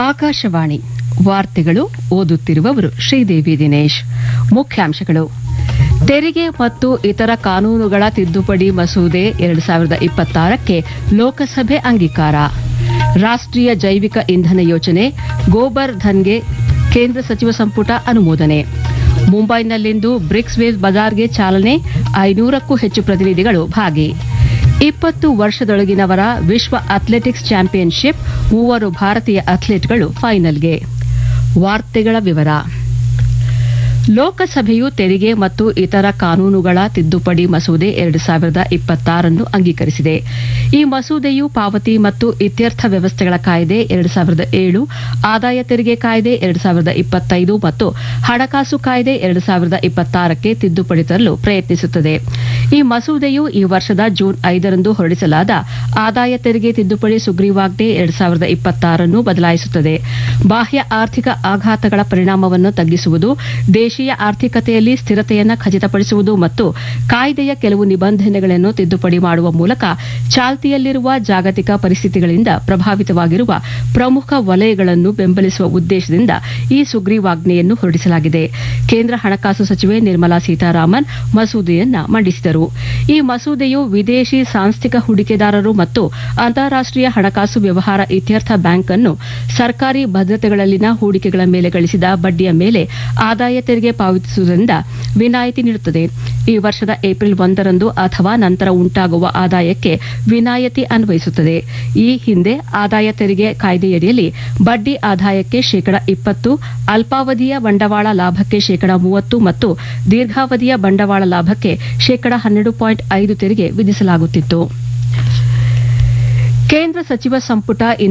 ಆಕಾಶವಾಣಿ ವಾರ್ತೆಗಳು ಓದುತ್ತಿರುವವರು ಶ್ರೀದೇವಿ ದಿನೇಶ್ ಮುಖ್ಯಾಂಶಗಳು ತೆರಿಗೆ ಮತ್ತು ಇತರ ಕಾನೂನುಗಳ ತಿದ್ದುಪಡಿ ಮಸೂದೆ ಎರಡು ಸಾವಿರದ ಇಪ್ಪತ್ತಾರಕ್ಕೆ ಲೋಕಸಭೆ ಅಂಗೀಕಾರ ರಾಷ್ಟ್ರೀಯ ಜೈವಿಕ ಇಂಧನ ಯೋಜನೆ ಗೋಬರ್ ಧನ್ಗೆ ಕೇಂದ್ರ ಸಚಿವ ಸಂಪುಟ ಅನುಮೋದನೆ ಮುಂಬೈನಲ್ಲಿಂದು ಬ್ರಿಕ್ಸ್ ವೇವ್ ಬಜಾರ್ಗೆ ಚಾಲನೆ ಐನೂರಕ್ಕೂ ಹೆಚ್ಚು ಪ್ರತಿನಿಧಿಗಳು ಭಾಗಿ ಇಪ್ಪತ್ತು ವರ್ಷದೊಳಗಿನವರ ವಿಶ್ವ ಅಥ್ಲೆಟಿಕ್ಸ್ ಚಾಂಪಿಯನ್ಶಿಪ್ ಮೂವರು ಭಾರತೀಯ ಅಥ್ಲೀಟ್ಗಳು ಫೈನಲ್ಗೆ ವಾರ್ತೆಗಳ ವಿವರ ಲೋಕಸಭೆಯು ತೆರಿಗೆ ಮತ್ತು ಇತರ ಕಾನೂನುಗಳ ತಿದ್ದುಪಡಿ ಮಸೂದೆ ಎರಡು ಸಾವಿರದ ಇಪ್ಪತ್ತಾರನ್ನು ಅಂಗೀಕರಿಸಿದೆ ಈ ಮಸೂದೆಯು ಪಾವತಿ ಮತ್ತು ಇತ್ಯರ್ಥ ವ್ಯವಸ್ಥೆಗಳ ಕಾಯ್ದೆ ಎರಡು ಸಾವಿರದ ಏಳು ಆದಾಯ ತೆರಿಗೆ ಕಾಯ್ದೆ ಎರಡು ಸಾವಿರದ ಇಪ್ಪತ್ತೈದು ಮತ್ತು ಹಣಕಾಸು ಕಾಯ್ದೆ ಎರಡು ಸಾವಿರದ ಇಪ್ಪತ್ತಾರಕ್ಕೆ ತಿದ್ದುಪಡಿ ತರಲು ಪ್ರಯತ್ನಿಸುತ್ತದೆ ಈ ಮಸೂದೆಯು ಈ ವರ್ಷದ ಜೂನ್ ಐದರಂದು ಹೊರಡಿಸಲಾದ ಆದಾಯ ತೆರಿಗೆ ತಿದ್ದುಪಡಿ ಸುಗ್ರೀವಾಜ್ಞೆ ಎರಡು ಸಾವಿರದ ಇಪ್ಪತ್ತಾರನ್ನು ಬದಲಾಯಿಸುತ್ತದೆ ಬಾಹ್ಯ ಆರ್ಥಿಕ ಆಘಾತಗಳ ಪರಿಣಾಮವನ್ನು ತಗ್ಗಿಸುವುದು ದೇಶೀಯ ಆರ್ಥಿಕತೆಯಲ್ಲಿ ಸ್ಥಿರತೆಯನ್ನು ಖಚಿತಪಡಿಸುವುದು ಮತ್ತು ಕಾಯ್ದೆಯ ಕೆಲವು ನಿಬಂಧನೆಗಳನ್ನು ತಿದ್ದುಪಡಿ ಮಾಡುವ ಮೂಲಕ ಚಾಲ್ತಿಯಲ್ಲಿರುವ ಜಾಗತಿಕ ಪರಿಸ್ಥಿತಿಗಳಿಂದ ಪ್ರಭಾವಿತವಾಗಿರುವ ಪ್ರಮುಖ ವಲಯಗಳನ್ನು ಬೆಂಬಲಿಸುವ ಉದ್ದೇಶದಿಂದ ಈ ಸುಗ್ರೀವಾಜ್ಞೆಯನ್ನು ಹೊರಡಿಸಲಾಗಿದೆ ಕೇಂದ್ರ ಹಣಕಾಸು ಸಚಿವೆ ನಿರ್ಮಲಾ ಸೀತಾರಾಮನ್ ಮಸೂದೆಯನ್ನ ಮಂಡಿಸಿದರು ಈ ಮಸೂದೆಯು ವಿದೇಶಿ ಸಾಂಸ್ಥಿಕ ಹೂಡಿಕೆದಾರರು ಮತ್ತು ಅಂತಾರಾಷ್ಟೀಯ ಹಣಕಾಸು ವ್ಯವಹಾರ ಇತ್ಯರ್ಥ ಬ್ಯಾಂಕ್ ಅನ್ನು ಸರ್ಕಾರಿ ಭದ್ರತೆಗಳಲ್ಲಿನ ಹೂಡಿಕೆಗಳ ಮೇಲೆ ಗಳಿಸಿದ ಬಡ್ಡಿಯ ಮೇಲೆ ಆದಾಯ ತೆರಿಗೆ ಪಾವತಿಸುವುದರಿಂದ ವಿನಾಯಿತಿ ನೀಡುತ್ತದೆ ಈ ವರ್ಷದ ಏಪ್ರಿಲ್ ಒಂದರಂದು ಅಥವಾ ನಂತರ ಉಂಟಾಗುವ ಆದಾಯಕ್ಕೆ ವಿನಾಯಿತಿ ಅನ್ವಯಿಸುತ್ತದೆ ಈ ಹಿಂದೆ ಆದಾಯ ತೆರಿಗೆ ಕಾಯ್ದೆಯಡಿಯಲ್ಲಿ ಬಡ್ಡಿ ಆದಾಯಕ್ಕೆ ಶೇಕಡ ಇಪ್ಪತ್ತು ಅಲ್ಪಾವಧಿಯ ಬಂಡವಾಳ ಲಾಭಕ್ಕೆ ಶೇಕಡ ಮೂವತ್ತು ಮತ್ತು ದೀರ್ಘಾವಧಿಯ ಬಂಡವಾಳ ಲಾಭಕ್ಕೆ ಶೇಕಡ ಹನ್ನೆರಡು ಪಾಯಿಂಟ್ ಐದು ತೆರಿಗೆ ವಿಧಿಸಲಾಗುತ್ತಿತ್ತು ಕೇಂದ್ರ ಸಚಿವ ಸಂಪುಟ